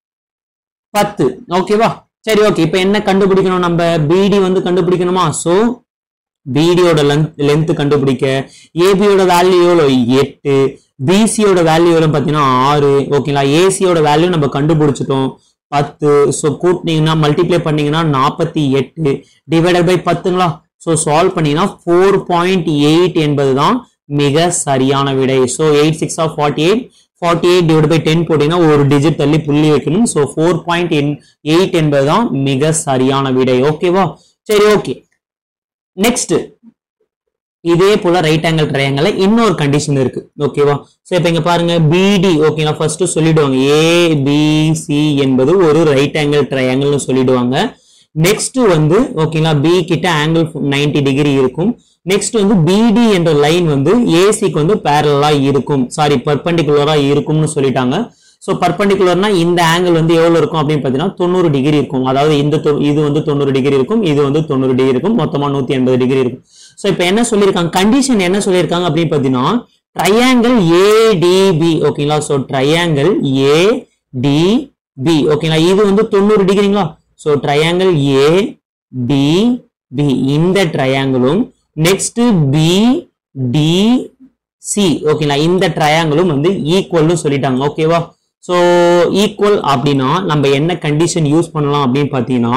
பத்து ஓகேவா சரி ஓகே இப்போ என்ன கண்டுபிடிக்கணும் நம்ம பிடி வந்து கண்டுபிடிக்கணுமா ஸோ பிடியோட லென்த் லென்த் கண்டுபிடிக்க ஏபியோட வேல்யூ எவ்வளோ எட்டு பிசியோட வேல்யூ எவ்வளோ பார்த்தீங்கன்னா ஆறு ஓகேங்களா ஏசியோட வேல்யூ நம்ம கண்டுபிடிச்சிட்டோம் பத்து ஸோ கூட்டினீங்கன்னா மல்டிப்ளை பண்ணீங்கன்னா நாற்பத்தி எட்டு டிவைடட் பை பத்துங்களா ஸோ சால்வ் பண்ணீங்கன்னா ஃபோர் பாயிண்ட் எயிட் என்பது தான் மிக சரியான விடை so eight six of forty eight forty eight divide by ten போட்டீங்கன்னா ஒரு டிஜிட் தள்ளி புள்ளி வைக்கணும் ஸோ ஃபோர் பாயிண்ட் எயிட் என்பது தான் மிக சரியான விடை ஓகேவா சரி ஓகே நெக்ஸ்ட் இதே போல ரைட் ஆங்கிள் ட்ரையாங்கல்ல இன்னொரு கண்டிஷன் இருக்கு ஓகேவா சோ இப்போ இங்க பாருங்க பிடி ஓகேங்களா ஃபர்ஸ்ட் சொல்லிடுவாங்க ஏபிசி என்பது ஒரு ரைட் ஆங்கிள் ட்ரையாங்கிள்னு சொல்லிடுவாங்க நெக்ஸ்ட் வந்து ஓகேங்களா பி கிட்ட ஆங்கிள் 90 டிகிரி இருக்கும் நெக்ஸ்ட் வந்து பிடி என்ற லைன் வந்து ஏசிக்கு வந்து பேரலா இருக்கும் சாரி பர்பண்டிகுலரா இருக்கும்னு சொல்லிட்டாங்க ஸோ பர்பண்டிகுலர்னா இந்த ஆங்கிள் வந்து எவ்வளவு இருக்கும் அப்படின்னு பார்த்தீங்கன்னா தொண்ணூறு டிகிரி இருக்கும் அதாவது இந்த தொ- இது வந்து தொண்ணூறு டிகிரி இருக்கும் இது வந்து தொண்ணூறு டிகிரி இருக்கும் மொத்தமா நூத்தி எண்பது டிகிரி இருக்கும் ஸோ இப்போ என்ன சொல்லியிருக்காங்க கண்டிஷன் என்ன சொல்லியிருக்காங்க அப்படின்னு பார்த்தீங்கன்னா ட்ரையாங்கிள் ஏடிபி ஓகேங்களா ஸோ ட்ரையாங்கிள் ஏடிபி ஓகேங்களா இது வந்து தொண்ணூறு டிகிரிங்களா so triangle A D B இந்த ட்ரையாங்கிளும் நெக்ஸ்ட் பி டி சி ஓகேங்களா இந்த ட்ரையாங்கிளும் வந்து ஈக்குவல்னு சொல்லிட்டாங்க ஓகேவா ஸோ ஈக்குவல் அப்படின்னா நம்ம என்ன கண்டிஷன் யூஸ் பண்ணலாம் அப்படின்னு பார்த்தீங்கன்னா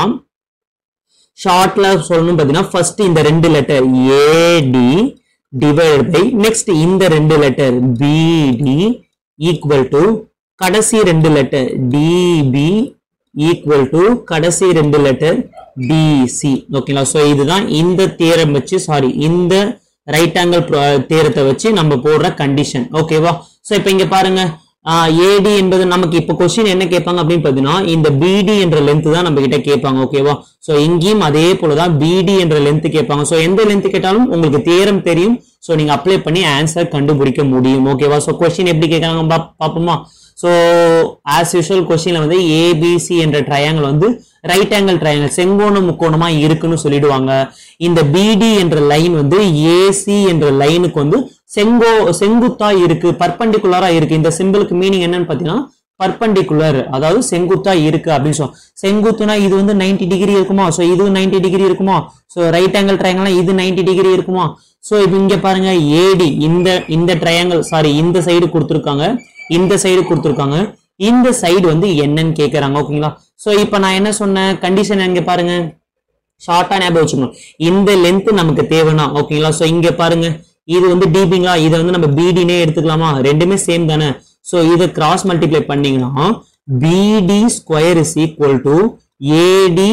ஷார்ட்ல சொல்லணும் பார்த்தீங்கன்னா ஃபர்ஸ்ட் இந்த ரெண்டு letter AD divide by next இந்த ரெண்டு லெட்டர் பிடி ஈக்குவல் டு கடைசி ரெண்டு லெட்டர் டிபி ஈக்குவல் டு கடைசி ரெண்டு லெட்டர் டிசி ஓகேங்களா ஸோ இதுதான் இந்த தேரம் வச்சு சாரி இந்த ரைட் ஆங்கிள் தேரத்தை வச்சு நம்ம போடுற கண்டிஷன் ஓகேவா ஸோ இப்போ இங்க பாருங்க ஏடி என்பது நமக்கு இப்போ கொஸ்டின் என்ன கேட்பாங்க அப்படின்னு பார்த்தீங்கன்னா இந்த பிடி என்ற லென்த் தான் நம்ம கிட்ட கேட்பாங்க ஓகேவா ஸோ இங்கேயும் அதே போல தான் பிடி என்ற லென்த் கேட்பாங்க ஸோ எந்த லென்த் கேட்டாலும் உங்களுக்கு தேரம் தெரியும் ஸோ நீங்க அப்ளை பண்ணி ஆன்சர் கண்டுபிடிக்க முடியும் ஓகேவா ஸோ கொஸ்டின் எப்படி கேட்கறாங்க பா- பார்ப்போமா ஸோ ஆஸ் யூஷுவல் கொஸ்டின்ல வந்து ஏபிசி என்ற ட்ரையாங்கிள் வந்து ரைட் ஆங்கிள் ட்ரையாங்கிள் செங்கோண முக்கோணமா இருக்குன்னு சொல்லிடுவாங்க இந்த பிடி என்ற லைன் வந்து ஏசி என்ற லைனுக்கு வந்து செங்கோ செங்குத்தா இருக்கு பர்பண்டிகுலரா இருக்கு இந்த சிம்பிளுக்கு மீனிங் என்னன்னு பாத்தீங்கன்னா பர்பண்டிகுலர் அதாவது செங்குத்தா இருக்கு அப்படின்னு சொல்லுவோம் செங்குத்துனா இது வந்து 90 டிகிரி இருக்குமா ஸோ இது 90 டிகிரி இருக்குமா ஸோ ரைட் ஆங்கிள் ட்ரையாங்கிள் இது 90 டிகிரி இருக்குமா ஸோ இப்போ இங்க பாருங்க ஏடி இந்த இந்த ட்ரையாங்கிள் சாரி இந்த சைடு கொடுத்துருக்காங்க இந்த சைடு கொடுத்துருக்காங்க இந்த சைடு வந்து என்னன்னு கேட்கறாங்க ஓகேங்களா ஸோ இப்போ நான் என்ன சொன்னேன் கண்டிஷன் எங்க பாருங்க ஷார்ட்டா ஞாபகம் வச்சுக்கணும் இந்த லென்த் நமக்கு தேவைன்னா ஓகேங்களா ஸோ இங்க பாருங்க இது வந்து டிபிங்களா இதை வந்து நம்ம பிடினே எடுத்துக்கலாமா ரெண்டுமே சேம் தானே ஸோ இதை கிராஸ் மல்டிப்ளை பண்ணீங்கன்னா BD square is equal to AD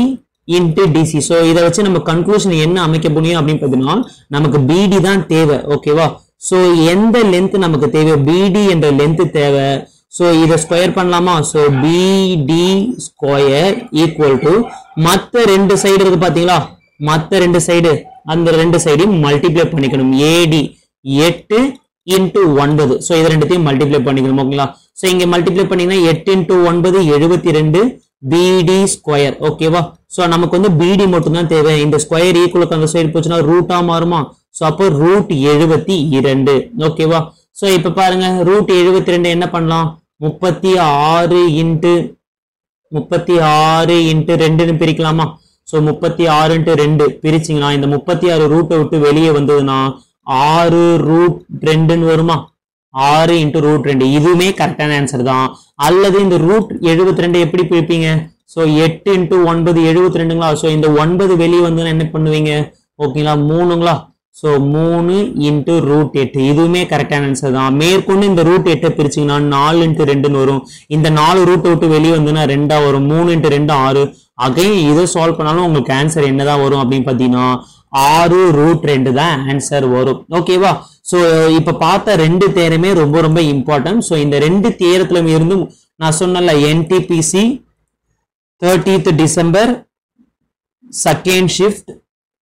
into DC so இதை வச்சு நம்ம கன்க்ளூஷன் என்ன அமைக்க முடியும் அப்படின்னு பார்த்தீங்கன்னா நமக்கு பிடி தான் தேவை ஓகேவா ஸோ எந்த லென்த் நமக்கு தேவை பிடி என்ற லென்த் தேவை ஸோ இதை ஸ்கொயர் பண்ணலாமா ஸோ பிடி ஸ்கொயர் ஈக்குவல் டு மற்ற ரெண்டு சைடு இருக்கு பார்த்தீங்களா மற்ற ரெண்டு சைடு அந்த ரெண்டு சைடையும் மல்டிப்ளை பண்ணிக்கணும் ஏடி எட்டு இன்ட்டு ஒன்பது ஸோ இது ரெண்டுத்தையும் மல்டிப்ளை பண்ணிக்கணும் ஓகேங்களா ஸோ இங்கே மல்டிப்ளை பண்ணீங்கன்னா எட்டு இன்ட்டு ஒன்பது எழுபத்தி ரெண்டு பிடி ஸ்கொயர் ஓகேவா ஸோ நமக்கு வந்து பிடி மட்டும் தான் தேவை இந்த ஸ்கொயர் ஈக்குவலுக்கு அந்த சைடு போச்சுன்னா ரூட்டா மாறுமா ஸோ அப்போ ரூட் எழுபத்தி இரண்டு ஓகேவா ஸோ இப்போ பாருங்க ரூட் எழுபத்தி ரெண்டு என்ன பண்ணலாம் முப்பத்தி ஆறு இன்ட்டு முப்பத்தி ஆறு இன்ட்டு ரெண்டுன்னு பிரிக்கலாமா ஸோ முப்பத்தி ஆறு இன்ட்டு ரெண்டு பிரிச்சிங்கன்னா இந்த முப்பத்தி ஆறு ரூட்டை விட்டு வெளியே வந்ததுன்னா ஆறு ரூட் ரெண்டுன்னு வருமா ஆறு இன்ட்டு ரூட் ரெண்டு இதுவுமே கரெக்டான ஆன்சர் தான் அல்லது இந்த ரூட் எழுபத்தி ரெண்டு எப்படி பிரிப்பீங்க ஸோ எட்டு இன்ட்டு ஒன்பது எழுபத்தி ரெண்டுங்களா ஸோ இந்த ஒன்பது வெளியே வந்து என்ன பண்ணுவீங்க ஓகேங்களா மூணுங்களா ஸோ மூணு இன்ட்டு ரூட் எட்டு இதுவுமே கரெக்டான ஆன்சர் தான் மேற்கொண்டு இந்த ரூட் எட்டை பிரிச்சிங்கன்னா நாலு இன்ட்டு ரெண்டுன்னு வரும் இந்த நாலு ரூட்டை விட்டு வெளியே வந்துன்னா ரெண்டா வரும் மூணு இன்ட்டு ரெண்டு ஆறு அகைன் இதை சால்வ் பண்ணாலும் உங்களுக்கு ஆன்சர் என்னதான் வரும் அப்படின்னு பார்த்தீங்கன்னா ஆறு ரூட் ரெண்டு தான் ஆன்சர் வரும் ஓகேவா ஸோ இப்போ பார்த்த ரெண்டு தேரமே ரொம்ப ரொம்ப இம்பார்ட்டன்ட் ஸோ இந்த ரெண்டு தேரத்துல இருந்தும் நான் சொன்னல NTPC thirtieth December second shift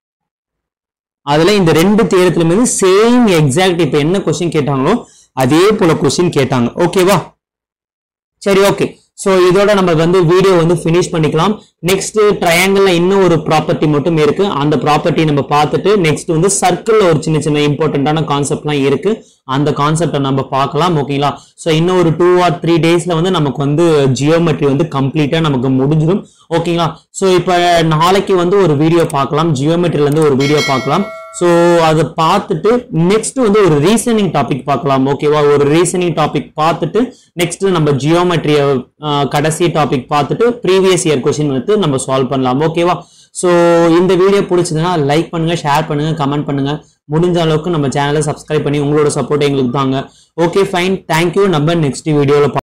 அதுல இந்த ரெண்டு தேரத்துல இருந்து சேம் எக்ஸாக்ட் இப்போ என்ன கொஸ்டின் கேட்டாங்களோ அதே போல கொஸ்டின் கேட்டாங்க ஓகேவா சரி ஓகே ஸோ இதோட நம்ம வந்து வீடியோ வந்து ஃபினிஷ் பண்ணிக்கலாம் நெக்ஸ்ட் ட்ரையாங்கிள்ல இன்னும் ஒரு ப்ராப்பர்ட்டி மட்டும் இருக்கு அந்த ப்ராப்பர்ட்டி நம்ம பார்த்துட்டு நெக்ஸ்ட் வந்து சர்க்கிள்ல ஒரு சின்ன சின்ன இம்பார்ட்டண்ட்டான கான்செப்ட்லாம் இருக்கு அந்த கான்செப்டை நம்ம பார்க்கலாம் ஓகேங்களா ஸோ இன்னும் ஒரு டூ ஆர் த்ரீ டேஸ்ல வந்து நமக்கு வந்து ஜியோமெட்ரி வந்து கம்ப்ளீட்டா நமக்கு முடிஞ்சிடும் ஓகேங்களா ஸோ இப்போ நாளைக்கு வந்து ஒரு வீடியோ பார்க்கலாம் ஜியோமெட்ரில இருந்து ஒரு வீடியோ பார்க்கலாம் ஸோ அதை பார்த்துட்டு நெக்ஸ்ட் வந்து ஒரு ரீசனிங் டாபிக் பார்க்கலாம் ஓகேவா ஒரு ரீசனிங் டாபிக் பார்த்துட்டு நெக்ஸ்ட் நம்ம ஜியோமெட்ரிய கடைசி டாபிக் பார்த்துட்டு ப்ரீவியஸ் இயர் கொஸ்டின் வந்து நம்ம சால்வ் பண்ணலாம் ஓகேவா ஸோ இந்த வீடியோ பிடிச்சதுன்னா லைக் பண்ணுங்க ஷேர் பண்ணுங்க கமெண்ட் பண்ணுங்க முடிஞ்ச அளவுக்கு நம்ம சேனலை சப்ஸ்கிரைப் பண்ணி உங்களோட சப்போர்ட் எங்களுக்கு தாங்க ஓகே ஃபைன் தேங்க்யூ நம்ம நெக்ஸ்ட் வீடியோவில்